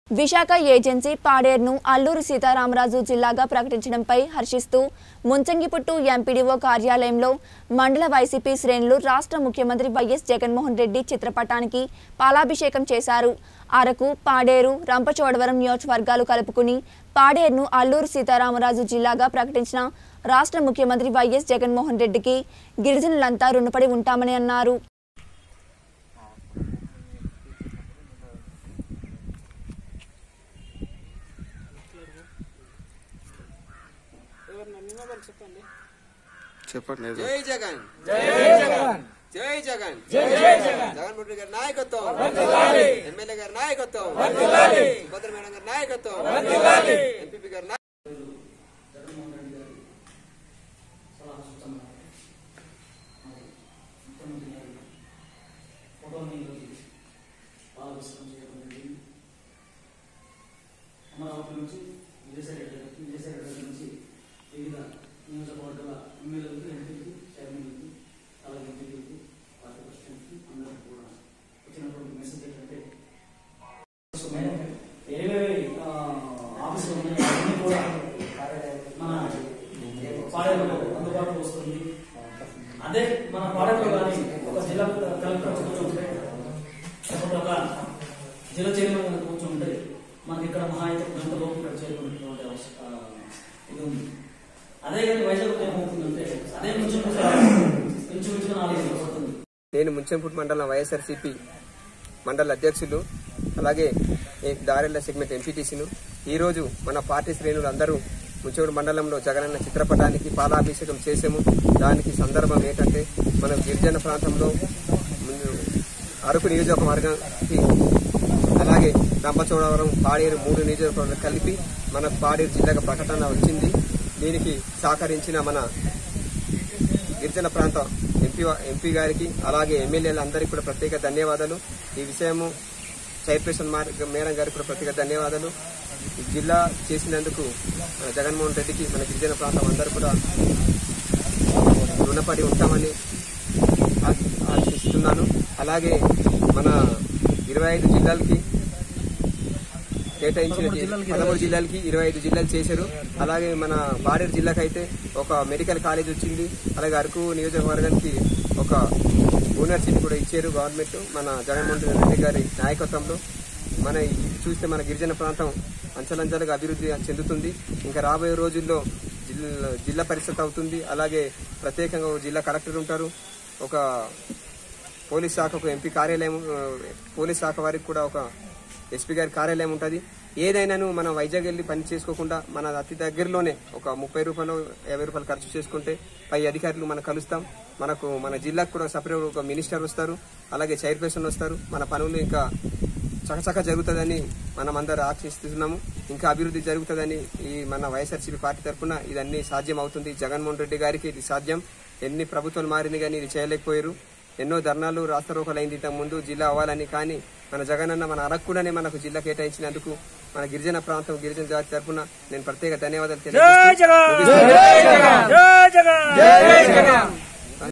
Visakha agency పాడేరును అల్లూరి సీతారామరాజు జిల్లాగా ప్రకటించడంపై హర్షిస్తూ ముంచంగిపుట్టు ఎంపీడీఓ కార్యాలయంలో మండల వైసీపీ శ్రేణులు రాష్ట్ర ముఖ్యమంత్రి వైఎస్ జగన్మోహన్ రెడ్డి చిత్రపటానికి పాలాభిషేకం చేశారు అరకు పాడేరు రంపచోడవరం నియోజకవర్గాలు కలుపుకుని పాడేరును అల్లూరు సీతారామరాజు జిల్లాగా ప్రకటించిన రాష్ట్ర ముఖ్యమంత్రి వైఎస్ జగన్మోహన్ రెడ్డికి గిరిజనులంతా రుణపడి ఉంటామని అన్నారు చెప్పండి ఏదో. జై జగన్ జై జగన్ జై జగన్ జై జగన్ జగన్మోహన్ రెడ్డి గారి నాయకత్వం ఎమ్మెల్యే గారి నాయకత్వం సుభద్ర మేడం గారి నాయకత్వం ఎంపీపీ గారి నాయకత్వం అమరావతి నుంచి విజయసాయి రెడ్డి గారికి విజయసాయి రెడ్డి గారి నుంచి వివిధ నియోజకవర్గాల ఎమ్మెల్యేలకు ఎంపీలకు చైర్మన్లకు అలాగే ఎంపీలకు పార్టీ ప్రెసిడెంట్కి అందరికీ కూడా వచ్చినటువంటి మెసేజ్ ఏంటంటే ఏవేవి ఆ, ఆఫీసులు ఉన్నాయో అవన్నీ కూడా మన పాడేరులో అందుబాటులో వస్తుంది అదే మన పాడేరులో కానీ ఒక జిల్లా కలెక్టర్ కూర్చుంటే లేకపోతే ఒక జిల్లా చైర్మన్ కూర్చుంటే మనకి ఇక్కడ మహా అయితే గంట లోపు ఇక్కడ చేరుకునేటువంటి అవస- ఆ, ఇది ఉంది అదే కానీ వైజాగ్ ఏమవుతుందంటే అదే కొంచెం ఇంచుమించుగా నాలుగు గంటలు పడుతుంది నేను ముంచెంపూట్ మండలం వైఎస్ఆర్సీపీ మండల అధ్యక్షులు అలాగే ఈ దారెళ్ల సెగ్మెంట్ ఎంపీటీసీను ఈరోజు మన పార్టీ శ్రేణులు అందరూ ముంచెంపూట్ మండలంలో జగనన్న చిత్రపటానికి పాలాభిషేకం చేసాము దానికి సందర్భం ఏంటంటే మనం గిరిజన ప్రాంతంలో ముందు అరకు నియోజకవర్గానికి అలాగే రంపచోడవరం పాడేరు మూడు నియోజకవర్గాలు కలిపి మన పాడేరు జిల్లాగా ప్రకటన వచ్చింది దీనికి సహకరించిన మన గిరిజన ప్రాంత ఎంపీ ఎంపీ గారికి అలాగే ఎమ్మెల్యేలు అందరికీ కూడా ప్రత్యేక ధన్యవాదాలు ఈ విషయము చైర్పర్సన్ మార్- మేడం గారికి కూడా ప్రత్యేక ధన్యవాదాలు ఈ జిల్లా చేసినందుకు మన జగన్మోహన్ రెడ్డికి మన గిరిజన ప్రాంతం అందరూ కూడా రుణపడి ఉంటామని ఆ- ఆశిస్తున్నాను అలాగే మన ఇరవై ఐదు జిల్లాలకి కేటాయించిన పదమూడు జిల్లాలకి ఇరవై ఐదు జిల్లాలు చేశారు అలాగే మన పాడేరు జిల్లాకి అయితే ఒక మెడికల్ కాలేజ్ వచ్చింది అలాగే అరకు నియోజకవర్గానికి ఒక యూనివర్సిటీ కూడా ఇచ్చారు గవర్నమెంట్ మన జగన్మోహన్ రెడ్డి గారి నాయకత్వంలో మన ఇది చూస్తే మన గిరిజన ప్రాంతం అంచెలంచెలుగా అభివృద్ధి చెందుతుంది ఇంకా రాబోయే రోజుల్లో జిల్లా జిల్లా పరిషత్ అవుతుంది అలాగే ప్రత్యేకంగా ఒక జిల్లా కలెక్టర్ ఉంటారు ఒక పోలీస్ శాఖకు ఎంపీ కార్యాలయం ఆ, పోలీస్ శాఖ వారికి కూడా ఒక ఎస్పీ గారి కార్యాలయం ఉంటుంది ఏదైనాను మనం వైజాగ్ వెళ్ళి పని చేసుకోకుండా మన అతి దగ్గరలోనే ఒక ముప్పై రూపాయలు యాభై రూపాయలు ఖర్చు చేసుకుంటే పై అధికారులు మనం కలుస్తాం మనకు మన జిల్లాకు కూడా సపరేట్ ఒక మినిస్టర్ వస్తారు అలాగే చైర్పర్సన్ వస్తారు మన పనులు ఇంకా చకచక జరుగుతుందని మనం అందరూ ఆశిస్తున్నాము ఇంకా అభివృద్ధి జరుగుతుందని ఈ మన వైఎస్ఆర్సీపీ పార్టీ తరఫున ఇదన్నీ సాధ్యం అవుతుంది జగన్మోహన్ రెడ్డి గారికి ఇది సాధ్యం ఎన్ని ప్రభుత్వాలు మారింది కానీ ఇది చేయలేకపోయారు ఎన్నో ధర్నాలు రాస్తారోకలు అయింది ఇంతకు ముందు జిల్లా అవ్వాలని కానీ మన జగనన్న మన అరక్కుడనే మనకు జిల్లా కేటాయించినందుకు మన గిరిజన ప్రాంతం గిరిజన జాతి తరఫున నేను ప్రత్యేక ధన్యవాదాలు తెలియజేస్తూ ముగిస్తున్నాను.